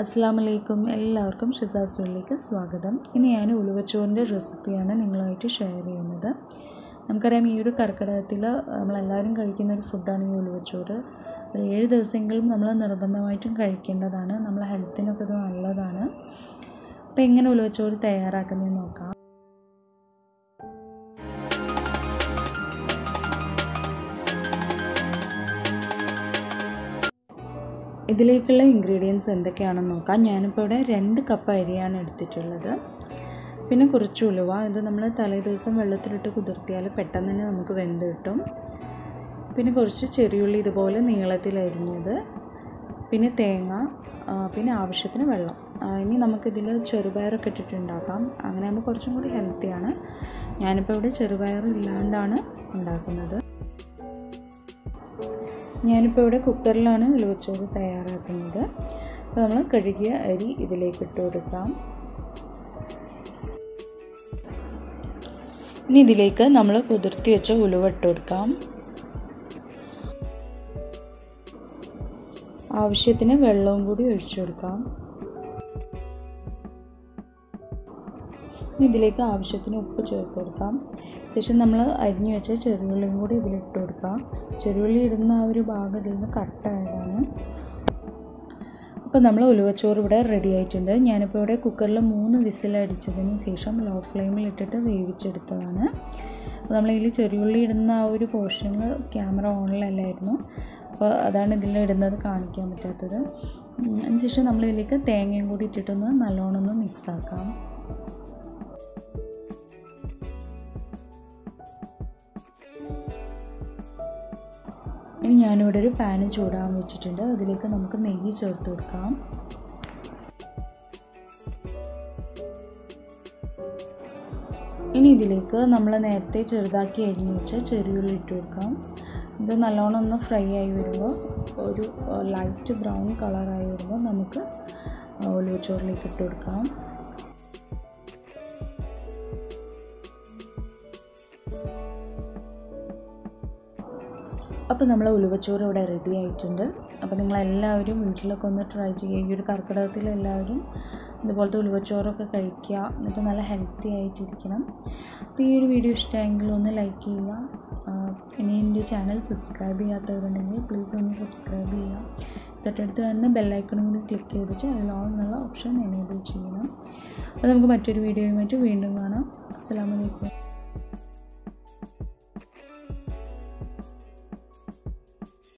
അസ്സാം വലൈക്കും എല്ലാവർക്കും ഷിസാസ് വെള്ളിക്ക് സ്വാഗതം ഇന്ന് ഞാൻ ഉലുവച്ചോറിൻ്റെ റെസിപ്പിയാണ് നിങ്ങളുമായിട്ട് ഷെയർ ചെയ്യുന്നത് നമുക്കറിയാം ഈ ഒരു കർക്കിടകത്തിൽ നമ്മളെല്ലാവരും കഴിക്കുന്ന ഒരു ഫുഡാണ് ഈ ഉലുവച്ചോറ് ഒരു ഏഴ് ദിവസമെങ്കിലും നമ്മൾ നിർബന്ധമായിട്ടും കഴിക്കേണ്ടതാണ് നമ്മളെ ഹെൽത്തിനൊക്കെ ഇത് നല്ലതാണ് അപ്പോൾ എങ്ങനെ ഉലുവച്ചോറ് തയ്യാറാക്കുന്നതെന്ന് നോക്കാം ഇതിലേക്കുള്ള ഇൻഗ്രീഡിയൻസ് എന്തൊക്കെയാണെന്ന് നോക്കാം ഞാനിപ്പോൾ ഇവിടെ രണ്ട് കപ്പ് അരിയാണ് എടുത്തിട്ടുള്ളത് പിന്നെ കുറച്ച് ഉലുവ ഇത് നമ്മൾ തലേ ദിവസം വെള്ളത്തിലിട്ട് കുതിർത്തിയാൽ പെട്ടെന്ന് തന്നെ നമുക്ക് വെന്ത് കിട്ടും പിന്നെ കുറച്ച് ചെറിയുള്ളി ഇതുപോലെ നീളത്തിൽ അരിഞ്ഞത് പിന്നെ തേങ്ങ പിന്നെ ആവശ്യത്തിന് വെള്ളം ഇനി നമുക്കിതിൽ ചെറുപയറൊക്കെ ഇട്ടിട്ടുണ്ടാക്കാം അങ്ങനെ ആകുമ്പോൾ കുറച്ചും കൂടി ഹെൽത്തിയാണ് ഞാനിപ്പോൾ ഇവിടെ ചെറുപയർ ഇല്ലാണ്ടാണ് ഉണ്ടാക്കുന്നത് ഞാനിപ്പോൾ ഇവിടെ കുക്കറിലാണ് ഉലുവച്ചോറ് തയ്യാറാക്കുന്നത് അപ്പോൾ നമ്മൾ കഴുകിയ അരി ഇതിലേക്ക് ഇട്ട് കൊടുക്കാം ഇനി ഇതിലേക്ക് നമ്മൾ കുതിർത്തി വെച്ച ഉലുവ ഇട്ട് കൊടുക്കാം ആവശ്യത്തിന് വെള്ളവും കൂടി ഒഴിച്ചു കൊടുക്കാം ഇനി ഇതിലേക്ക് ആവശ്യത്തിന് ഉപ്പ് ചേർത്ത് കൊടുക്കാം ശേഷം നമ്മൾ അരിഞ്ഞു വെച്ച ചെറിയുള്ളിയും കൂടി ഇതിലിട്ട് കൊടുക്കാം ചെറിയുള്ളി ഇടുന്ന ആ ഒരു ഭാഗം ഇതിൽ നിന്ന് കട്ടായതാണ് അപ്പോൾ നമ്മൾ ഉലുവച്ചോറ് ഇവിടെ റെഡി ആയിട്ടുണ്ട് ഞാനിപ്പോൾ ഇവിടെ കുക്കറിൽ മൂന്ന് വിസിലടിച്ചതിന് ശേഷം ലോ ഫ്ലെയിമിൽ ഇട്ടിട്ട് വേവിച്ചെടുത്തതാണ് അപ്പോൾ നമ്മളിതിൽ ചെറിയുള്ളി ഇടുന്ന ആ ഒരു പോർഷനിൽ ക്യാമറ ഓണിലല്ലായിരുന്നു അപ്പോൾ അതാണ് ഇതിൽ ഇടുന്നത് കാണിക്കാൻ പറ്റാത്തത് അതിനുശേഷം നമ്മളിതിലേക്ക് തേങ്ങയും കൂടി ഇട്ടിട്ടൊന്ന് നല്ലോണം ഒന്ന് മിക്സ് ആക്കാം ഇനി ഞാനിവിടെ ഒരു പാന് ചൂടാൻ വെച്ചിട്ടുണ്ട് അതിലേക്ക് നമുക്ക് നെയ്യ് ചേർത്ത് കൊടുക്കാം ഇനി ഇതിലേക്ക് നമ്മൾ നേരത്തെ ചെറുതാക്കി അരിഞ്ഞ് വെച്ച ചെറിയുള്ളി ഇട്ട് കൊടുക്കാം ഇത് നല്ലോണം ഒന്ന് ഫ്രൈ ആയി വരുമ്പോൾ ഒരു ലൈറ്റ് ബ്രൗൺ കളറായി വരുമ്പോൾ നമുക്ക് ഒലിവച്ചോറിലേക്ക് ഇട്ട് കൊടുക്കാം അപ്പോൾ നമ്മൾ ഉലുവച്ചോറ് ഇവിടെ റെഡി ആയിട്ടുണ്ട് അപ്പോൾ നിങ്ങളെല്ലാവരും വീട്ടിലൊക്കെ ഒന്ന് ട്രൈ ചെയ്യുക ഈ ഒരു കർക്കിടകത്തിൽ എല്ലാവരും ഇതുപോലത്തെ ഉലുവച്ചോറൊക്കെ കഴിക്കുക എന്നിട്ട് നല്ല ഹെൽത്തി ആയിട്ടിരിക്കണം അപ്പോൾ ഈ ഒരു വീഡിയോ ഇഷ്ടമായെങ്കിൽ ഒന്ന് ലൈക്ക് ചെയ്യുക ഇനി എൻ്റെ ചാനൽ സബ്സ്ക്രൈബ് ചെയ്യാത്തവരുണ്ടെങ്കിൽ പ്ലീസ് ഒന്ന് സബ്സ്ക്രൈബ് ചെയ്യുക തൊട്ടടുത്ത് കാണുന്ന ബെല്ലൈക്കണും കൂടി ക്ലിക്ക് ചെയ്തിട്ട് അതിൽ ഓൺ എന്നുള്ള ഓപ്ഷൻ എനേബിൾ ചെയ്യണം അപ്പോൾ നമുക്ക് മറ്റൊരു വീഡിയോയുമായിട്ട് വീണ്ടും കാണാം അസ്സാം വലൈക്കും